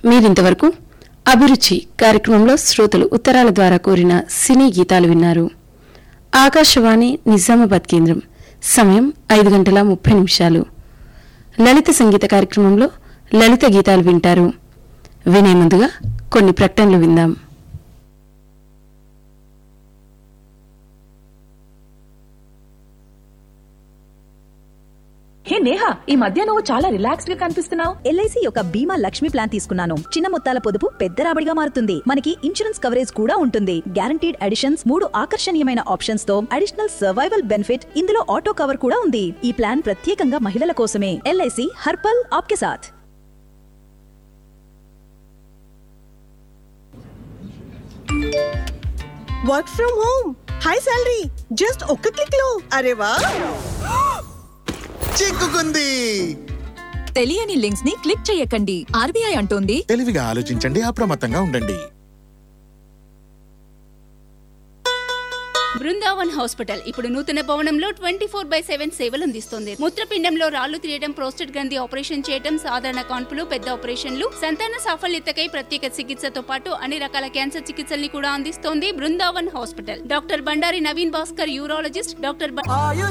మీరింతవరకు అభిరుచి కార్యక్రమంలో శ్రోతలు ఉత్తరాల ద్వారా కోరిన సినీ గీతాలు విన్నారు ఆకాశవాణి నిజామాబాద్ కేంద్రం సమయం ఐదు గంటల ముప్పై నిమిషాలు లలిత సంగీత కార్యక్రమంలో లలిత గీతాలు వింటారు వినే ముందుగా కొన్ని ప్రకటనలు విందాం హే నేహా ఈ మధ్య నువ్వు చాలా రిలాక్స్డ్ గా కనిపిస్తున్నావు ఎల్ఐసి యొక్క బీమా లక్ష్మి ప్లాన్ తీసుకున్నాను చిన్న మొత్తాల పొదుపు పెద్ద రాబడిగా మారుతుంది మనకి ఇన్సూరెన్స్ కవరేజ్ కూడా ఉంటుంది గ్యారంటీడ్ అడిషన్స్ మూడు ఆకర్షణీయమైన ఆప్షన్స్ తో అడిషనల్ సర్వైవల్ బెనిఫిట్ ఇందులో ఆటో కవర్ కూడా ఉంది ఈ ప్లాన్ ప్రత్యేకంగా మహిళల కోసమే ఎల్ఐసి హర్పల్ ఆప్కే సాథ్ work from home high salary just ఒక్క క్లిక్ లో అరే వా చిక్కుకుంది తెలియని లింక్స్ ని క్లిక్ చేయకండి ఆర్బీఐ అంటోంది తెలివిగా ఆలోచించండి అప్రమత్తంగా ఉండండి బృందావన్ హాస్పిటల్ ఇప్పుడు నూతన భవనంలో ట్వంటీ ఫోర్ బై సెవెన్ సేవలు అందిస్తుంది మూత్రపిండంలో రాళ్లు తీయడం ప్రోస్టేట్ గ్రంథి ఆపరేషన్ చేయడం సాధారణ కాన్పులు పెద్ద ఆపరేషన్లు సంతాన సాఫల్యతకై ప్రత్యేక చికిత్సతో పాటు అన్ని రకాల క్యాన్సర్ చికిత్సల్ని కూడా అందిస్తోంది Brindavan hospital doctor Bandari Naveen Bhaskar urologist doctor బ-